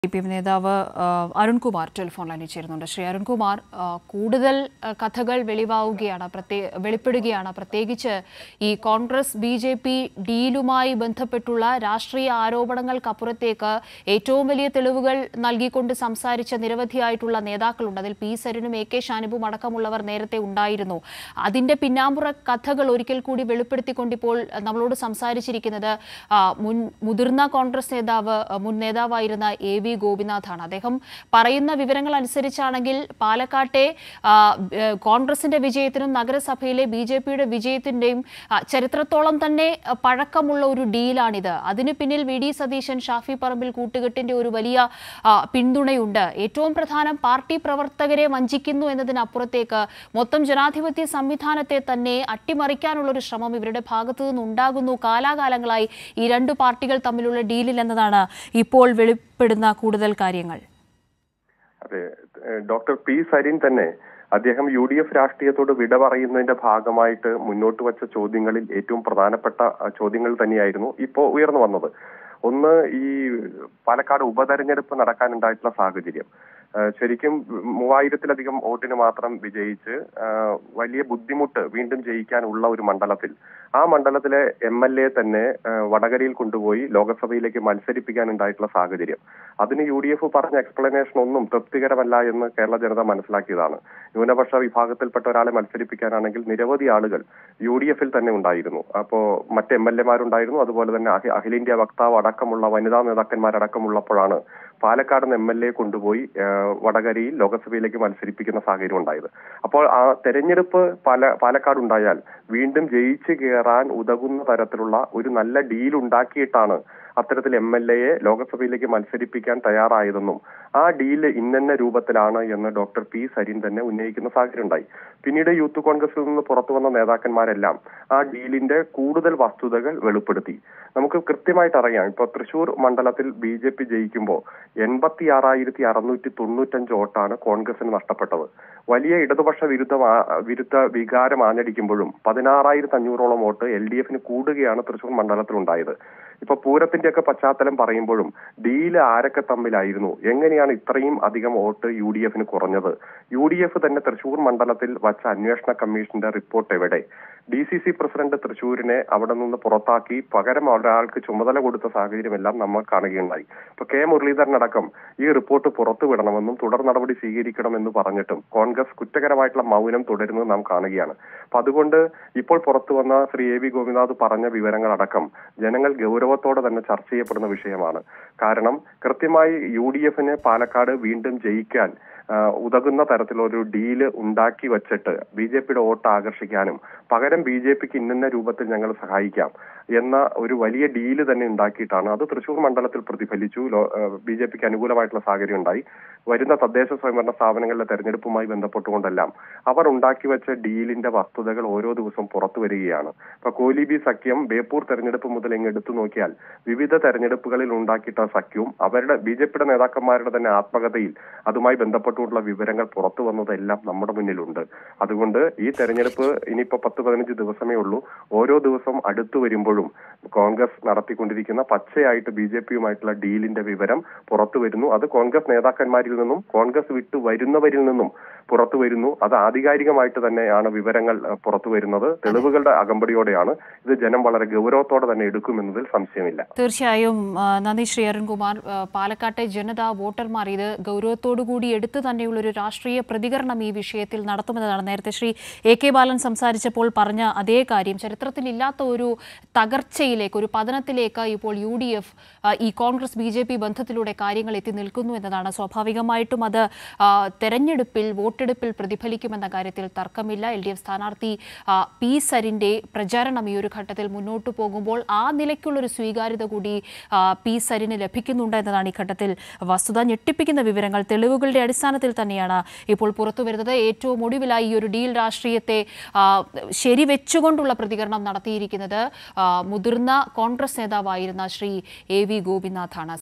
C P M നേതാവ് ആ, Arunkumar telephone ലൈനിൽ ചേരുന്നുണ്ട് ശ്രീ അരുൺകുമാർ ആ, കൂടുതൽ ആ, കഥകൾ വെളിവാവുകയാണ് പ്രത്യേ വെളിപ്പെടുകയാണ് പ്രത്യേകിച്ച് ഈ കോൺഗ്രസ് ബി ജെ പി ഡീലുമായി ബന്ധപ്പെട്ടുള്ള രാഷ്ട്രീയ ആരോപണങ്ങൾക്കപ്പുറത്തേക്ക് ഏറ്റവും വലിയ തെളിവുകൾ നൽകിക്കൊണ്ട് സംസാരിച്ച നിരവധിയായിട്ടുള്ള നേതാക്കളുണ്ട് അതിൽ പി സരിനും എ കെ ഷാനിബും അടക്കമുള്ളവർ നേരത്തെ ഉണ്ടായിരുന്നു അതിന്റെ പിന്നാമ്പുറ കഥകൾ ഒരിക്കൽ കൂടി വെളിപ്പെടുത്തിക്കൊണ്ട് ഇപ്പോൾ നമ്മളോട് സംസാരിച്ചിരിക്കുന്നത് ആ, മുൻ മുതിർന്ന കോൺഗ്രസ് നേതാവ് ആ, മുൻ നേതാവായിരുന്ന എ വി ഗോപിനാഥാണ് അദ്ദേഹം പറയുന്ന വിവരങ്ങൾ അനുസരിച്ചാണെങ്കിൽ പാലക്കാട്ടെ ആ, ഏ, കോൺഗ്രസിന്റെ വിജയത്തിനും നഗരസഭയിലെ ബി ജെ പിയുടെ വിജയത്തിന്റെയും ആ, ചരിത്രത്തോളം തന്നെ ആ, പഴക്കമുള്ള ഒരു ഡീലാണിത് അതിന് പിന്നിൽ വി ഡി സതീശൻ ഷാഫി പറമ്പിൽ കൂട്ടുകെട്ടിന്റെ ഒരു വലിയ ആ, പിന്തുണയുണ്ട് ഏറ്റവും പ്രധാനം പാർട്ടി പ്രവർത്തകരെ വഞ്ചിക്കുന്നു എന്നതിനപ്പുറത്തേക്ക് മൊത്തം ജനാധിപത്യ സംവിധാനത്തെ തന്നെ അട്ടിമറിക്കാനുള്ള ഒരു ശ്രമം ഇവരുടെ ഭാഗത്തു നിന്നുണ്ടാകുന്നു കാലാകാലങ്ങളായി ഈ രണ്ട് പാർട്ടികൾ തമ്മിലുള്ള ഡീലിൽ എന്നതാണ് ഇപ്പോൾ വെളിപ്പെടുന്ന കൂടുതൽ കാര്യങ്ങൾ അതെ ഏഹ് ഡോക്ടർ പി സരിൻ തന്നെ അദ്ദേഹം യു ഡി എഫ് രാഷ്ട്രീയത്തോട് വിട പറയുന്നതിന്റെ ഭാഗമായിട്ട് മുന്നോട്ട് വച്ച ചോദ്യങ്ങളിൽ ഏറ്റവും പ്രധാനപ്പെട്ട അഹ്, ചോദ്യങ്ങൾ തന്നെയായിരുന്നു ഇപ്പോ ഉയർന്നു വന്നത് ഒന്ന് ഈ പാലക്കാട് ഉപതെരഞ്ഞെടുപ്പ് നടക്കാനുണ്ടായിട്ടുള്ള സാഹചര്യം ഏഹ് ശരിക്കും മൂവായിരത്തിലധികം വോട്ടിന് മാത്രം വിജയിച്ച് ആഹ്, വലിയ ബുദ്ധിമുട്ട് വീണ്ടും ജയിക്കാനുള്ള ഒരു മണ്ഡലത്തിൽ ആ മണ്ഡലത്തിലെ എം എൽ എ തന്നെ ഏഹ്, വടകരയിൽ കൊണ്ടുപോയി ലോക്സഭയിലേക്ക് മത്സരിപ്പിക്കാനുണ്ടായിട്ടുള്ള സാഹചര്യം അതിന് യു ഡി എഫ് പറഞ്ഞ എക്സ്പ്ലനേഷൻ ഒന്നും തൃപ്തികരമല്ല എന്ന് കേരള ജനത മനസ്സിലാക്കിയതാണ് ന്യൂനപക്ഷ വിഭാഗത്തിൽപ്പെട്ട ഒരാളെ മത്സരിപ്പിക്കാനാണെങ്കിൽ നിരവധി ആളുകൾ യു ഡി എഫിൽ തന്നെ ഉണ്ടായിരുന്നു അപ്പോ മറ്റ് എം എൽ എമാരുണ്ടായിരുന്നു അതുപോലെ തന്നെ അഖി- അഖിലേന്ത്യാ വക്താവ് അടക്കമുള്ള വനിതാ നേതാക്കന്മാരടക്കമുള്ളപ്പോഴാണ് പാലക്കാട് എം എൽ എ കൊണ്ടുപോയി ഏഹ്, വടകരയിൽ ലോക്സഭയിലേക്ക് മത്സരിപ്പിക്കുന്ന സാഹചര്യം ഉണ്ടായത് അപ്പോൾ ആ തെരഞ്ഞെടുപ്പ് പാല പാലക്കാട് ഉണ്ടായാൽ വീണ്ടും ജയിച്ചു കയറാൻ ഉതകുന്ന തരത്തിലുള്ള ഒരു നല്ല ഡീൽ ഉണ്ടാക്കിയിട്ടാണ് അത്തരത്തിൽ എം എൽ എയെ ലോക്സഭയിലേക്ക് മത്സരിപ്പിക്കാൻ തയ്യാറായതെന്നും ആ ഡീല് ഇന്നെന്ന രൂപത്തിലാണ് എന്ന് ഡോക്ടർ പി സരിൻ തന്നെ ഉന്നയിക്കുന്ന സാഹചര്യം ഉണ്ടായി പിന്നീട് യൂത്ത് കോൺഗ്രസിൽ നിന്ന് പുറത്തു വന്ന നേതാക്കന്മാരെല്ലാം ആ ഡീലിന്റെ കൂടുതൽ വസ്തുതകൾ വെളിപ്പെടുത്തി നമുക്ക് കൃത്യമായിട്ട് അറിയാം ഇപ്പൊ തൃശൂർ മണ്ഡലത്തിൽ ബി ജെ പി ജയിക്കുമ്പോൾ എൺപത്തി ആറായിരത്തി അറുന്നൂറ്റി തൊണ്ണൂറ്റഞ്ച് വോട്ടാണ് കോൺഗ്രസിന് നഷ്ടപ്പെട്ടത് വലിയ ഇടതുപക്ഷ വിരുദ്ധ വിരുദ്ധ വികാരം ആഞ്ഞടിക്കുമ്പോഴും പതിനാറായിരത്തി അഞ്ഞൂറോളം വോട്ട് എൽ ഡി എഫിന് കൂടുകയാണ് തൃശൂർ മണ്ഡലത്തിൽ ഉണ്ടായത് ഇപ്പൊ പൂരത്തിന്റെ ഒക്കെ പശ്ചാത്തലം പറയുമ്പോഴും ഡീല് ആരൊക്കെ തമ്മിലായിരുന്നു എങ്ങനെയാണ് ഇത്രയും അധികം വോട്ട് യു ഡി എഫിന് കുറഞ്ഞത് യു ഡി എഫ് തന്നെ തൃശൂർ മണ്ഡലത്തിൽ വച്ച അന്വേഷണ കമ്മീഷന്റെ റിപ്പോർട്ട് എവിടെ ഡി സി സി പ്രസിഡന്റ് തൃശൂരിനെ അവിടെ നിന്ന് പുറത്താക്കി പകരം ഒരാൾക്ക് ചുമതല കൊടുത്ത സാഹചര്യമെല്ലാം നമ്മൾ കാണുകയുണ്ടായി ഇപ്പൊ കെ മുരളീധരൻ അടക്കം ഈ റിപ്പോർട്ട് പുറത്തു വിടണമെന്നും തുടർ നടപടി സ്വീകരിക്കണമെന്ന് പറഞ്ഞിട്ടും കോൺഗ്രസ് കുറ്റകരമായിട്ടുള്ള മൗനം തുടരുന്നത് നാം കാണുകയാണ് അപ്പൊ അതുകൊണ്ട് ഇപ്പോൾ പുറത്തു വന്ന ശ്രീ എ വി ഗോപിനാഥ് പറഞ്ഞ വിവരങ്ങളടക്കം ജനങ്ങൾ ഗൗരവത്തോടെ തന്നെ ചർച്ച ചെയ്യപ്പെടുന്ന വിഷയമാണ് കാരണം കൃത്യമായി യു ഡി എഫിന് പാലക്കാട് വീണ്ടും ജയിക്കാൻ ആ, ഉതകുന്ന തരത്തിലൊരു ഡീല് ഉണ്ടാക്കി വച്ചിട്ട് ബി ജെ പിയുടെ വോട്ട് ആകർഷിക്കാനും പകരം ബി ജെ പിക്ക് ഇന്ന രൂപത്തിൽ ഞങ്ങൾ സഹായിക്കാം എന്ന ഒരു വലിയ ഡീല് തന്നെ ഉണ്ടാക്കിയിട്ടാണ് അത് തൃശൂർ മണ്ഡലത്തിൽ പ്രതിഫലിച്ചു ബി ജെ പിക്ക് അനുകൂലമായിട്ടുള്ള സാഹചര്യം ഉണ്ടായി വരുന്ന തദ്ദേശ സ്വയംഭരണ സ്ഥാപനങ്ങളിലെ തെരഞ്ഞെടുപ്പുമായി ബന്ധപ്പെട്ടുകൊണ്ടെല്ലാം അവർ ഉണ്ടാക്കി വെച്ച ഡീലിന്റെ വസ്തുതകൾ ഓരോ ദിവസവും പുറത്തു വരികയാണ് ഇപ്പൊ കോലിബി സഖ്യം ബേപ്പൂർ തെരഞ്ഞെടുപ്പ് മുതൽ ഇങ്ങ് എടുത്തു നോക്കിയാൽ വിവിധ തെരഞ്ഞെടുപ്പുകളിൽ ഉണ്ടാക്കിയിട്ട സഖ്യവും അവരുടെ ബി ജെ പിയുടെ നേതാക്കന്മാരുടെ തന്നെ ആത്മകഥയിൽ അതുമായി ബന്ധപ്പെട്ടുള്ള വിവരങ്ങൾ പുറത്തു വന്നതെല്ലാം നമ്മുടെ മുന്നിലുണ്ട് അതുകൊണ്ട് ഈ തെരഞ്ഞെടുപ്പ് ഇനിയിപ്പോ പത്ത് പതിനഞ്ച് ദിവസമേ ഉള്ളൂ ഓരോ ദിവസം അടുത്തു വരുമ്പോഴും കോൺഗ്രസ് നടത്തിക്കൊണ്ടിരിക്കുന്ന പച്ചയായിട്ട് ബി ജെ പിയുമായിട്ടുള്ള ഡീലിന്റെ വിവരം പുറത്തു വരുന്നു അത് കോൺഗ്രസ് നേതാക്കന്മാരിൽ നിന്നും കോൺഗ്രസ് വിട്ടു വരുന്നവരിൽ നിന്നും പുറത്തു വരുന്നു അത് ആധികാരികമായിട്ട് തന്നെയാണ് വിവരങ്ങൾ അഹ്, പുറത്തു വരുന്നത് തെളിവുകളുടെ അകമ്പടിയോടെയാണ് ഇത് ജനം വളരെ ഗൗരവത്തോടെ തന്നെ എടുക്കുമെന്നതിൽ സംശയമില്ല തീർച്ചയായും ആ, നന്ദി ശ്രീ അരുൺകുമാർ ആ, പാലക്കാട്ടെ ജനത വോട്ടർമാർ ഇത് ഗൗരവത്തോടു കൂടി എടുത്തു തന്നെയുള്ള ഒരു രാഷ്ട്രീയ പ്രതികരണം ഈ വിഷയത്തിൽ നടത്തുമെന്നതാണ് നേരത്തെ ശ്രീ എ കെ ബാലൻ സംസാരിച്ചപ്പോൾ പറഞ്ഞ അതേ കാര്യം ചരിത്രത്തിലില്ലാത്ത ഒരു തകർച്ചയിലേക്ക് ഒരു പതനത്തിലേക്ക് ഇപ്പോൾ യു ഡി എഫ് ഈ കോൺഗ്രസ് ബി ജെ പി ബന്ധത്തിലൂടെ കാര്യങ്ങൾ എത്തി നിൽക്കുന്നു എന്നതാണ് സ്വാഭാവികമായിട്ടും അത് ആ, തെരഞ്ഞെടുപ്പിൽ വോട്ടെടുപ്പിൽ പ്രതിഫലിക്കുമെന്ന കാര്യത്തിൽ തർക്കമില്ല എൽ ഡി എഫ് സ്ഥാനാർത്ഥി ആ, പി സരിന്റെ പ്രചാരണം ഈ ഒരു ഘട്ടത്തിൽ മുന്നോട്ട് പോകുമ്പോൾ ആ നിലയ്ക്കുള്ളൊരു സ്വീകാര്യത കൂടി ആ, പി സരിന് ലഭിക്കുന്നുണ്ട് എന്നതാണ് ഈ ഘട്ടത്തിൽ വസ്തുത ഞെട്ടിപ്പിക്കുന്ന വിവരങ്ങൾ തെളിവുകളുടെ അടിസ്ഥാനത്തിൽ തന്നെയാണ് ഇപ്പോൾ പുറത്തു വരുന്നത് ഏറ്റവും ഒടുവിലായി ഈ ഒരു ഡീൽ രാഷ്ട്രീയത്തെ ആ, ശരിവെച്ചുകൊണ്ടുള്ള പ്രതികരണം നടത്തിയിരിക്കുന്നത് ആ, മുതിർന്ന കോൺഗ്രസ് നേതാവായിരുന്ന ശ്രീ എ വി ഗോപിനാഥാണ്